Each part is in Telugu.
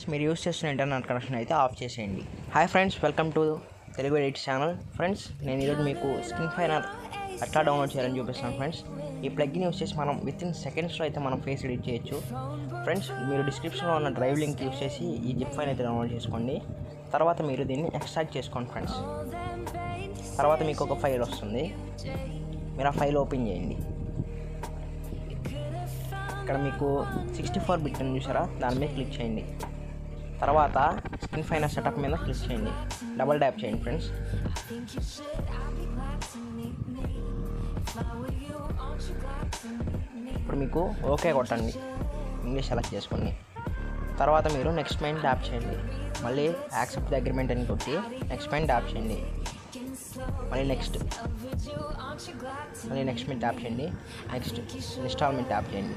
మీరు యూస్ చేస్తున్న ఇంటర్నెట్ కనెక్షన్ అయితే ఆఫ్ చేసేయండి hi friends welcome to Telugu edit channel friends నేను ఈరోజు మీకు స్క్రీన్ ఫైనర్ ఎట్లా డౌన్లోడ్ చేయాలని చూపిస్తాను ఫ్రెండ్స్ ఈ ప్లగ్ని యూస్ చేసి మనం విత్ ఇన్ సెకండ్స్లో అయితే మనం ఫేస్ ఎడిట్ చేయొచ్చు ఫ్రెండ్స్ మీరు డిస్క్రిప్షన్లో ఉన్న డ్రైవ్ లింక్ యూస్ చేసి ఈ జిప్ ఫైన్ అయితే డౌన్లోడ్ చేసుకోండి తర్వాత మీరు దీన్ని ఎక్స్ట్రాక్ట్ చేసుకోండి ఫ్రెండ్స్ తర్వాత మీకు ఒక ఫైల్ వస్తుంది మీరు ఆ ఫైల్ ఓపెన్ చేయండి ఇక్కడ మీకు సిక్స్టీ ఫోర్ బిట్ అని చూసారా దాని మీద క్లిక్ చేయండి తర్వాత స్క్రీన్ ఫైనర్ సెటప్ మీద క్లిక్ చేయండి డబల్ ట్యాప్ చేయండి ఫ్రెండ్స్ ఇప్పుడు మీకు ఓకే కొట్టండి ఇంగ్లీష్ సెలెక్ట్ చేసుకోండి తర్వాత మీరు నెక్స్ట్ మైండ్ ట్యాప్ చేయండి మళ్ళీ యాక్సెప్ట్ ద అగ్రిమెంట్ అని కొట్టి నెక్స్ట్ మైండ్ ట్యాప్ చేయండి మళ్ళీ నెక్స్ట్ మళ్ళీ నెక్స్ట్ మీద ట్యాప్ చేయండి నెక్స్ట్ ఇన్స్టాల్మెంట్ ట్యాప్ చేయండి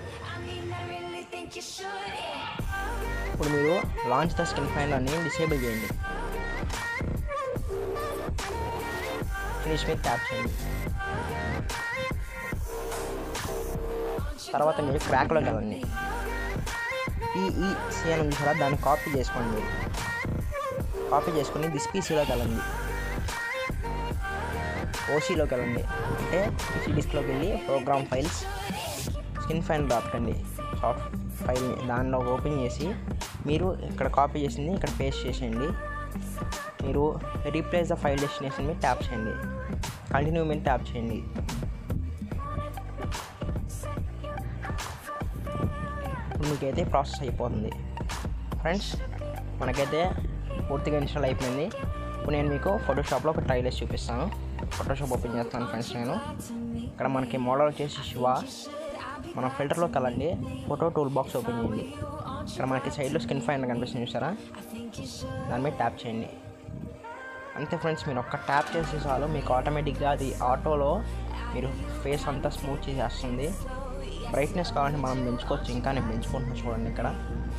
ఇప్పుడు మీరు లాంచ్ ద స్కిన్ ఫైన్ అని డిసేబుల్ చేయండి ఫినిష్ మీద ట్యాప్ చేయండి తర్వాత మీరు క్రాక్లోకి వెళ్ళండి పిఈసి అని చూసారా దాన్ని కాపీ చేసుకోండి మీరు కాపీ చేసుకొని దిస్ పీసీలోకి వెళ్ళండి ఓసీలోకి వెళ్ళండి అంటే పీసీ డిస్క్లోకి వెళ్ళి ప్రోగ్రామ్ ఫైల్స్ స్కిన్ ఫైల్ రాకండి సాఫ్ట్ ఫైల్ని దానిలో ఓపెన్ చేసి మీరు ఇక్కడ కాపీ చేసింది ఇక్కడ పేస్ట్ చేసేయండి మీరు రీప్లేస్ ద ఫైల్ డెస్టినేషన్ మీద ట్యాప్ చేయండి కంటిన్యూ మీద ట్యాప్ చేయండి ఇప్పుడు మీకైతే ప్రాసెస్ అయిపోతుంది ఫ్రెండ్స్ మనకైతే పూర్తిగా ఇన్స్టాల్ అయిపోయింది ఇప్పుడు నేను మీకు ఫోటోషాప్లో ఒక ట్రైల్ వేసి చూపిస్తాను ఫోటోషాప్ ఓపెన్ చేస్తాను ఫ్రెండ్స్ నేను ఇక్కడ మనకి మోడల్ వచ్చేసి శివ మన ఫిల్టర్లోకి వెళ్ళండి ఫోటో టూల్ బాక్స్ ఓపెన్ చేయండి ఇక్కడ మనకి సైడ్లో స్కిన్ ఫైన్ కనిపిస్తుంది చూసారా దాని మీద ట్యాప్ చేయండి అంతే ఫ్రెండ్స్ మీరు ఒక్క ట్యాప్ చేసి చాలు మీకు ఆటోమేటిక్గా అది ఆటోలో మీరు ఫేస్ అంతా స్మూత్ చేసేస్తుంది బ్రైట్నెస్ కావాలంటే మనం పెంచుకోవచ్చు ఇంకా నేను పెంచుకుంటున్నాను చూడండి ఇక్కడ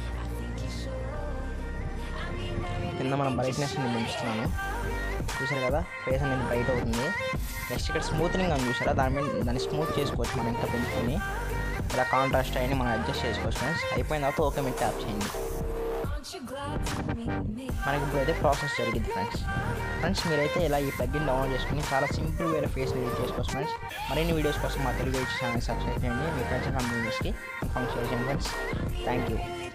కింద మనం బ్రైట్నెస్ నేను పెంచుతున్నాను చూసారు కదా ఫేస్ అనేది బ్రైట్ అవుతుంది నెక్స్ట్ ఇక్కడ స్మూత్నింగ్ అని చూసారా దాని మీద దాన్ని స్మూత్ చేసుకోవచ్చు మనం ఇంకా పెంచుకొని ఇలా కాంట్రాస్ట్ అయిన మనం అడ్జస్ట్ చేసుకోవచ్చు ఫ్రెండ్స్ అయిపోయిన తర్వాత ఓకే మీరు ట్యాప్ చేయండి మనకి ఇప్పుడు అయితే ప్రాసెస్ జరిగింది ఫ్రెండ్స్ ఫ్రెండ్స్ మీరైతే ఇలా ఈ ప్లగ్ఇన్ డౌన్లోడ్ చేసుకుని చాలా సింపుల్ వేరే ఫేస్ ఎడిట్ చేసుకోవచ్చు ఫ్రెండ్స్ మరిన్ని వీడియోస్ కోసం మా తెలుగు ఛానల్ సబ్స్క్రైబ్ చేయండి మీ ఫ్రెండ్స్ అండ్ కంపెనీస్కి ఇన్ఫార్మ్ చేయండి ఫ్రెండ్స్ థ్యాంక్ యూ